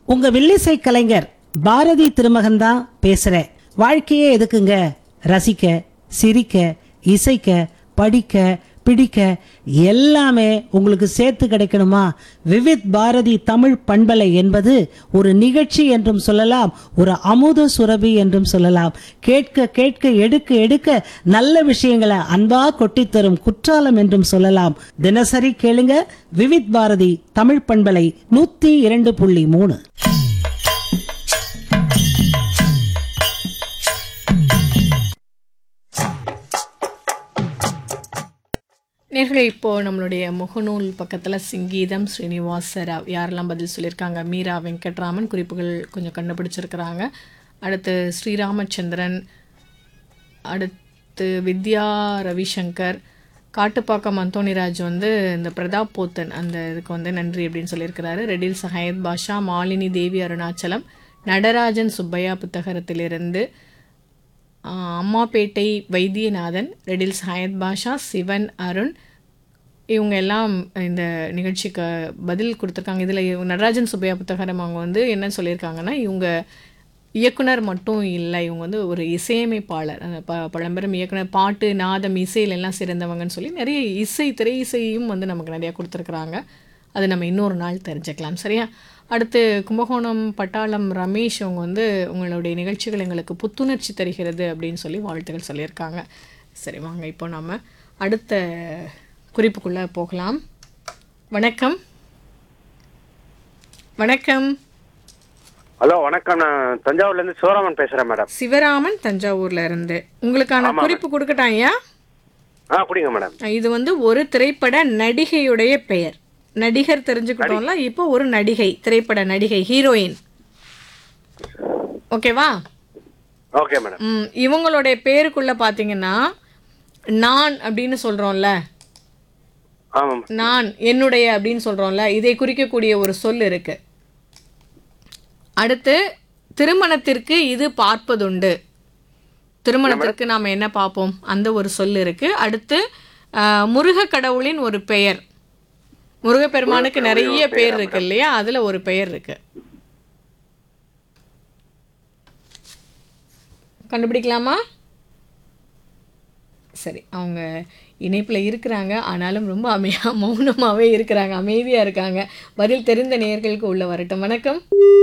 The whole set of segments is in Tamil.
உங்க வில்லிசை கலைஞர் பாரதி திருமகன் தான் பேசுறேன் வாழ்க்கையே எதுக்குங்க ரசிக்க சிரிக்க இசைக்க படிக்க பிடிக்க எல்லாமே உங்களுக்கு சேர்த்து கிடைக்கணுமா விவித் பாரதி தமிழ் பண்பலை என்பது ஒரு நிகழ்ச்சி என்றும் சொல்லலாம் ஒரு அமுத சுரபி என்றும் சொல்லலாம் கேட்க கேட்க எடுக்க எடுக்க நல்ல விஷயங்களை அன்பா கொட்டித் தரும் குற்றாலம் என்றும் சொல்லலாம் தினசரி கேளுங்க விவித் பாரதி தமிழ் பண்பலை நூத்தி இரண்டு புள்ளி மூணு நேர்களே இப்போ நம்மளுடைய முகநூல் பக்கத்தில் சிங்கீதம் ஸ்ரீனிவாச ராவ் யாரெல்லாம் பதில் சொல்லியிருக்காங்க மீரா வெங்கட்ராமன் குறிப்புகள் கொஞ்சம் கண்டுபிடிச்சிருக்கிறாங்க அடுத்து ஸ்ரீராமச்சந்திரன் அடுத்து வித்யா ரவிசங்கர் காட்டுப்பாக்கம் அந்தோணிராஜ் வந்து இந்த பிரதாப் போத்தன் அந்த இதுக்கு வந்து நன்றி அப்படின்னு சொல்லியிருக்கிறாரு ரெடில் சஹயத் பாஷா மாலினி தேவி அருணாச்சலம் நடராஜன் சுப்பையா புத்தகத்திலிருந்து ஆஹ் அம்மாப்பேட்டை வைத்தியநாதன் ரெடில்ஸ் ஹயத் பாஷா சிவன் அருண் இவங்க எல்லாம் இந்த நிகழ்ச்சிக்கு பதில் கொடுத்துருக்காங்க இதில் நடராஜன் சுப்பையா புத்தகரம் அவங்க வந்து என்ன சொல்லியிருக்காங்கன்னா இவங்க இயக்குனர் மட்டும் இல்லை இவங்க வந்து ஒரு இசையமைப்பாளர் அந்த ப பழம்பெரும் இயக்குனர் பாட்டு நாதம் இசையில எல்லாம் சிறந்தவங்கன்னு சொல்லி நிறைய இசை திரை இசையும் வந்து நமக்கு நிறையா கொடுத்துருக்குறாங்க அது நம்ம இன்னொரு நாள் தெரிஞ்சுக்கலாம் சரியா அடுத்து கும்பகோணம் பட்டாளம் ரமேஷ் அவங்க வந்து உங்களுடைய நிகழ்ச்சிகள் எங்களுக்கு புத்துணர்ச்சி தருகிறது அப்படின்னு சொல்லி வாழ்த்துக்கள் சொல்லியிருக்காங்க சரி வாங்க இப்போ நம்ம அடுத்த குறிப்புக்குள்ளே போகலாம் வணக்கம் வணக்கம் ஹலோ வணக்கம் நான் தஞ்சாவூர்ல இருந்து சிவராமன் பேசுறேன் மேடம் சிவராமன் தஞ்சாவூர்ல இருந்து உங்களுக்கான குறிப்பு கொடுக்கட்டான் ஐயா ஆ குடிங்க மேடம் இது வந்து ஒரு திரைப்பட நடிகையுடைய பெயர் நடிகர் தெரிஞ்சுக்கிட்டோம்ல இப்போ ஒரு நடிகை திரைப்பட நடிகை ஹீரோயின் ஓகேவா ஓகே மேடம் ம், இவங்களுடைய பேருக்குள்ள பாத்தீங்கன்னா நான் அப்படின்னு சொல்றோம்ல ஆமாம் நான் என்னுடைய அப்படின்னு சொல்றோம்ல இதை குறிக்கக்கூடிய ஒரு சொல் இருக்கு அடுத்து திருமணத்திற்கு இது பார்ப்பதுண்டு திருமணத்திற்கு நாம் என்ன பார்ப்போம் அந்த ஒரு சொல் இருக்கு அடுத்து ஆஹ், முருக கடவுளின் ஒரு பெயர் முருகப்பெருமானுக்கு நிறைய பேர் இருக்கு இல்லையா அதுல ஒரு பெயர் இருக்கு கண்டுபிடிக்கலாமா சரி அவங்க இணைப்பில் இருக்கிறாங்க ஆனாலும் ரொம்ப அமையா மௌனமாகவே இருக்கிறாங்க அமைதியாக இருக்காங்க பதில் தெரிந்த நேயர்களுக்கு உள்ள வரட்டும் வணக்கம்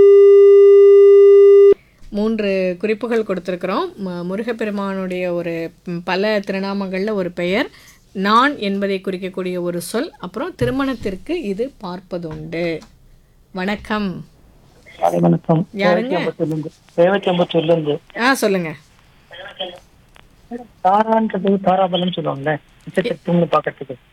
மூன்று குறிப்புகள் கொடுத்துருக்குறோம் ம- முருகப்பெருமானுடைய ஒரு ம், பல திருநாமங்களில் ஒரு பெயர் நான் என்பதை குறிக்கக்கூடிய ஒரு சொல் அப்புறம் திருமணத்திற்கு இது பார்ப்பதுண்டு வணக்கம் காலை வணக்கம் யாருங்க? தேவைக்கம்பத்தூர்லேருந்து தேவைக்கம்பத்தூர்லேருந்து ஆ சொல்லுங்க தாரான்றது தாராபலம் சொல்லுவாங்கல்ல நட்சத்திரத்துன்னு பார்க்கறதுக்கு